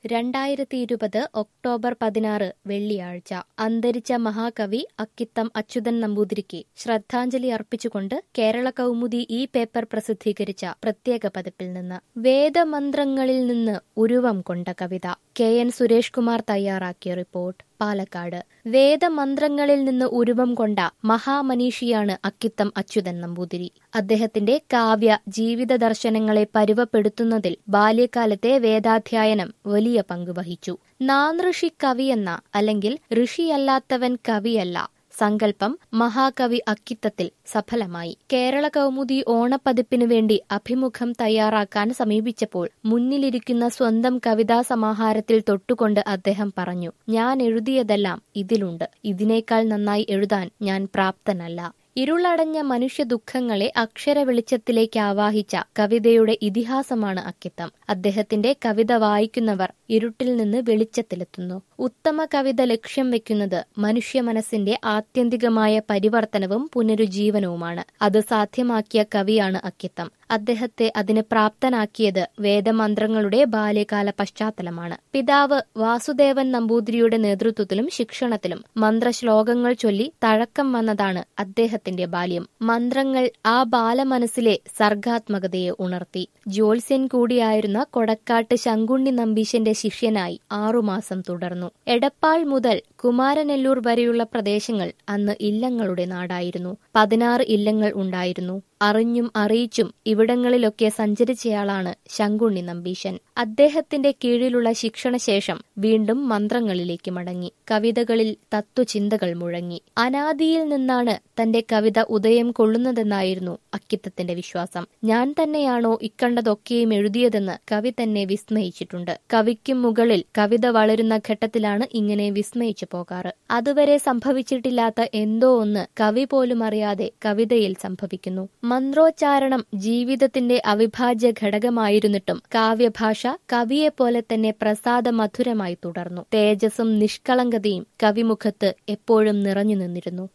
രണ്ടായിരത്തി ഇരുപത് ഒക്ടോബർ പതിനാറ് വെള്ളിയാഴ്ച അന്തരിച്ച മഹാകവി അക്കിത്തം അച്യുതൻ നമ്പൂതിരിക്ക് ശ്രദ്ധാഞ്ജലി അർപ്പിച്ചുകൊണ്ട് കേരള കൗമുദി ഈ പേപ്പർ പ്രസിദ്ധീകരിച്ച പ്രത്യേക പതിപ്പിൽ നിന്ന് വേദമന്ത്രങ്ങളിൽ നിന്ന് ഉരുവം കൊണ്ട കവിത കെ എൻ സുരേഷ് കുമാർ തയ്യാറാക്കിയ റിപ്പോർട്ട് പാലക്കാട് വേദമന്ത്രങ്ങളിൽ നിന്ന് ഉരുവം കൊണ്ട മഹാമനീഷിയാണ് അക്കിത്തം അച്യുതൻ നമ്പൂതിരി അദ്ദേഹത്തിന്റെ കാവ്യ ജീവിത ദർശനങ്ങളെ പരുവപ്പെടുത്തുന്നതിൽ ബാല്യകാലത്തെ വേദാധ്യായനം വലിയ പങ്ക് വഹിച്ചു നാനൃഷി കവിയെന്ന അല്ലെങ്കിൽ ഋഷിയല്ലാത്തവൻ കവിയല്ല സങ്കല്പം മഹാകവി അക്കിത്തത്തിൽ സഫലമായി കേരള കൗമുദി ഓണപ്പതിപ്പിനു വേണ്ടി അഭിമുഖം തയ്യാറാക്കാൻ സമീപിച്ചപ്പോൾ മുന്നിലിരിക്കുന്ന സ്വന്തം കവിതാ സമാഹാരത്തിൽ തൊട്ടുകൊണ്ട് അദ്ദേഹം പറഞ്ഞു ഞാൻ എഴുതിയതെല്ലാം ഇതിലുണ്ട് ഇതിനേക്കാൾ നന്നായി എഴുതാൻ ഞാൻ പ്രാപ്തനല്ല ഇരുളടഞ്ഞ മനുഷ്യ ദുഃഖങ്ങളെ അക്ഷര വെളിച്ചത്തിലേക്ക് ആവാഹിച്ച കവിതയുടെ ഇതിഹാസമാണ് അക്കിത്തം അദ്ദേഹത്തിന്റെ കവിത വായിക്കുന്നവർ ഇരുട്ടിൽ നിന്ന് വെളിച്ചത്തിലെത്തുന്നു ഉത്തമ കവിത ലക്ഷ്യം വെക്കുന്നത് മനുഷ്യ മനസ്സിന്റെ ആത്യന്തികമായ പരിവർത്തനവും പുനരുജ്ജീവനവുമാണ് അത് സാധ്യമാക്കിയ കവിയാണ് അക്കിത്തം അദ്ദേഹത്തെ അതിന് പ്രാപ്തനാക്കിയത് വേദമന്ത്രങ്ങളുടെ ബാല്യകാല പശ്ചാത്തലമാണ് പിതാവ് വാസുദേവൻ നമ്പൂതിരിയുടെ നേതൃത്വത്തിലും ശിക്ഷണത്തിലും മന്ത്രശ്ലോകങ്ങൾ ചൊല്ലി തഴക്കം വന്നതാണ് അദ്ദേഹത്തിന്റെ ബാല്യം മന്ത്രങ്ങൾ ആ ബാലമനസ്സിലെ സർഗാത്മകതയെ ഉണർത്തി ജ്യോത്സ്യൻ കൂടിയായിരുന്ന കൊടക്കാട്ട് ശങ്കുണ്ണി നമ്പീശന്റെ ശിഷ്യനായി ആറുമാസം തുടർന്നു എടപ്പാൾ മുതൽ കുമാരനെല്ലൂർ വരെയുള്ള പ്രദേശങ്ങൾ അന്ന് ഇല്ലങ്ങളുടെ നാടായിരുന്നു പതിനാറ് ഇല്ലങ്ങൾ ഉണ്ടായിരുന്നു അറിഞ്ഞും അറിയിച്ചും ഇവിടങ്ങളിലൊക്കെ സഞ്ചരിച്ചയാളാണ് ശങ്കുണ്ണി നമ്പീശൻ അദ്ദേഹത്തിന്റെ കീഴിലുള്ള ശിക്ഷണശേഷം വീണ്ടും മന്ത്രങ്ങളിലേക്ക് മടങ്ങി കവിതകളിൽ തത്വചിന്തകൾ മുഴങ്ങി അനാദിയിൽ നിന്നാണ് തന്റെ കവിത ഉദയം കൊള്ളുന്നതെന്നായിരുന്നു അക്കിത്തത്തിന്റെ വിശ്വാസം ഞാൻ തന്നെയാണോ ഇക്കണ്ടതൊക്കെയും എഴുതിയതെന്ന് കവി തന്നെ വിസ്മയിച്ചിട്ടുണ്ട് കവിക്കും മുകളിൽ കവിത വളരുന്ന ഘട്ടത്തിലാണ് ഇങ്ങനെ വിസ്മയിച്ചു പോകാറ് അതുവരെ സംഭവിച്ചിട്ടില്ലാത്ത എന്തോ ഒന്ന് കവി പോലും അറിയാതെ കവിതയിൽ സംഭവിക്കുന്നു മന്ത്രോച്ചാരണം ജീവിതത്തിന്റെ അവിഭാജ്യ ഘടകമായിരുന്നിട്ടും കാവ്യഭാഷ കവിയെപ്പോലെ തന്നെ പ്രസാദ മധുരമായി തുടർന്നു തേജസ്സും നിഷ്കളങ്കതയും കവിമുഖത്ത് എപ്പോഴും നിറഞ്ഞു നിന്നിരുന്നു